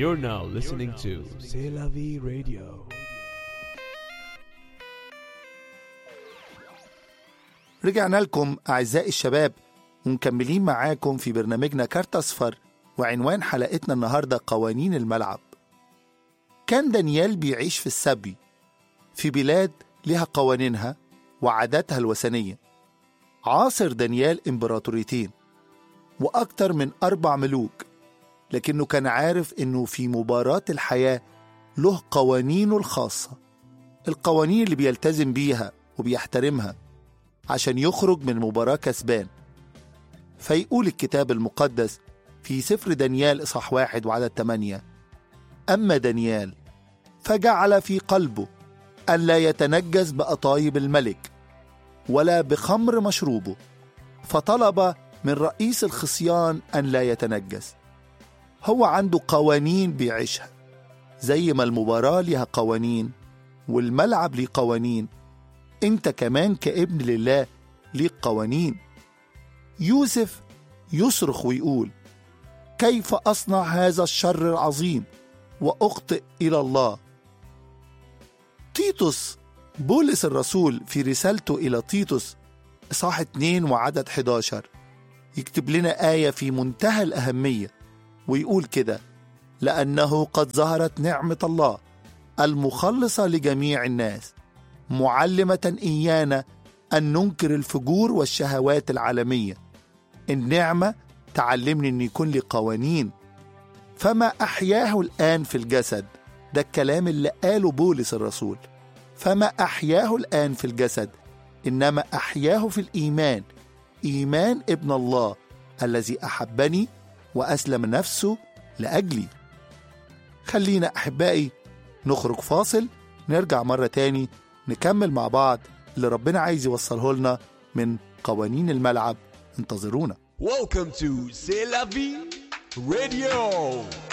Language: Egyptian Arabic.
You're now listening to C'est la vie radio. رجعنا لكم أعزائي الشباب ومكملين معاكم في برنامجنا كارت أصفر وعنوان حلقتنا النهاردة قوانين الملعب كان دانيال بيعيش في السبي في بلاد لها قوانينها وعاداتها الوثنية عاصر دانيال إمبراطوريتين وأكتر من أربع ملوك لكنه كان عارف إنه في مباراة الحياة له قوانينه الخاصة القوانين اللي بيلتزم بيها وبيحترمها عشان يخرج من مباراة كسبان فيقول الكتاب المقدس في سفر دانيال إصحاح واحد وعدد تمانية أما دانيال فجعل في قلبه أن لا يتنجس بأطايب الملك ولا بخمر مشروبه فطلب من رئيس الخصيان أن لا يتنجس هو عنده قوانين بيعيشها زي ما المباراة ليها قوانين والملعب ليه قوانين انت كمان كابن لله ليك قوانين يوسف يصرخ ويقول كيف اصنع هذا الشر العظيم واخطئ الى الله تيتوس بولس الرسول في رسالته الى تيتوس اصحاح 2 وعدد 11 يكتب لنا ايه في منتهى الاهميه ويقول كده لانه قد ظهرت نعمه الله المخلصه لجميع الناس معلمة إيانا أن ننكر الفجور والشهوات العالمية النعمة تعلمني أن يكون لي قوانين فما أحياه الآن في الجسد ده الكلام اللي قاله بولس الرسول فما أحياه الآن في الجسد إنما أحياه في الإيمان إيمان ابن الله الذي أحبني وأسلم نفسه لأجلي خلينا أحبائي نخرج فاصل نرجع مرة تاني نكمل مع بعض اللي ربنا عايز يوصله لنا من قوانين الملعب انتظرونا Welcome to C'est la vie radio.